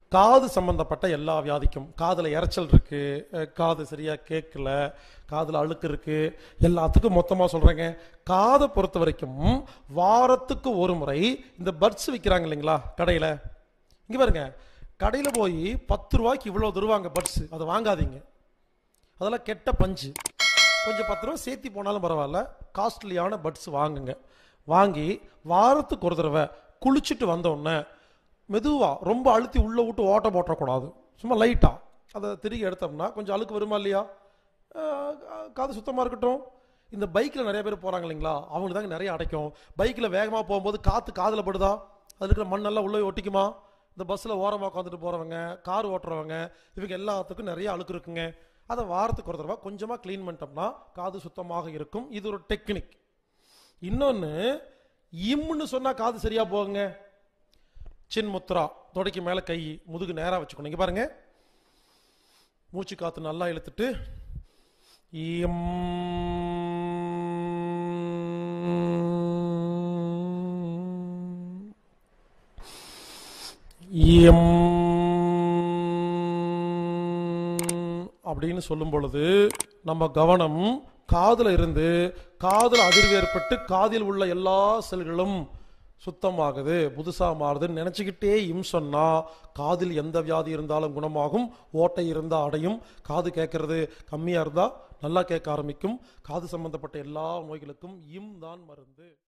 காது சம்பந்தப்பட்ட எல்லா வியாதிக்கும் காதுல இரைச்சல் இருக்கு அஹ் காது சரியா கேட்கல காதுல அழுக்கு இருக்கு எல்லாத்துக்கும் மொத்தமா சொல்றேங்க காதை பொறுத்த வரைக்கும் வாரத்துக்கு ஒரு முறை இந்த பட்ஸ் விற்கிறாங்க இல்லைங்களா கடையில இங்க பாருங்க கடையில போய் பத்து ரூபாய்க்கு இவ்வளவு தருவாங்க பட்ஸ் அதை வாங்காதீங்க அதெல்லாம் கெட்ட பஞ்சு கொஞ்சம் பத்து ரூபா சேர்த்தி போனாலும் பரவாயில்ல காஸ்ட்லியான பட்ஸ் வாங்குங்க வாங்கி வாரத்துக்கு ஒரு தடவை குளிச்சுட்டு வந்த உடனே மெதுவா ரொம்ப அழுத்தி உள்ள விட்டு ஓட்ட போட்டக்கூடாது சும்மா லைட்டா அதை திருகி எடுத்தோம்னா கொஞ்சம் அழுக்கு வருமா இல்லையா அஹ் காது சுத்தமா இருக்கட்டும் இந்த பைக்கில் நிறைய பேர் போறாங்க இல்லைங்களா அவங்களுக்கு தாங்க நிறைய அடைக்கும் பைக்கில் வேகமாக போகும்போது காற்று காதில் படுதா அதில் இருக்கிற மண்ணெல்லாம் உள்ளே ஒட்டிக்குமா இந்த பஸ்ஸில் ஓரமாக உட்காந்துட்டு போகிறவங்க கார் ஓட்டுறவங்க இவங்க எல்லாத்துக்கும் நிறைய அழுக்கு இருக்குங்க அதை வாரத்துக்கு ஒரு தடவை கொஞ்சமாக க்ளீன் பண்ணிட்டோம்னா காது சுத்தமாக இருக்கும் இது ஒரு டெக்னிக் இன்னொன்று இம்முன்னு சொன்னால் காது சரியா போகுங்க சின்முத்ரா தொடைக்கு மேலே கை முதுகு நேராக வச்சுக்கணும் இங்க பாருங்க மூச்சு காத்து நல்லா இழுத்துட்டு இம் இம் அப்படின்னு சொல்லும் பொழுது நம்ம கவனம் காதுல இருந்து காதுல அதிர்வு ஏற்பட்டு காதில் உள்ள எல்லா செல்களும் சுத்தமாகுது புதுசா மாறுதுன்னு நினைச்சுக்கிட்டே இம் சொன்னா காதில் எந்த வியாதி இருந்தாலும் குணமாகும் ஓட்டை இருந்தா அடையும் காது கேட்கறது கம்மியா இருந்தா நல்லா கேட்க ஆரம்பிக்கும் காது சம்பந்தப்பட்ட எல்லா நோய்களுக்கும் இம் தான் மருந்து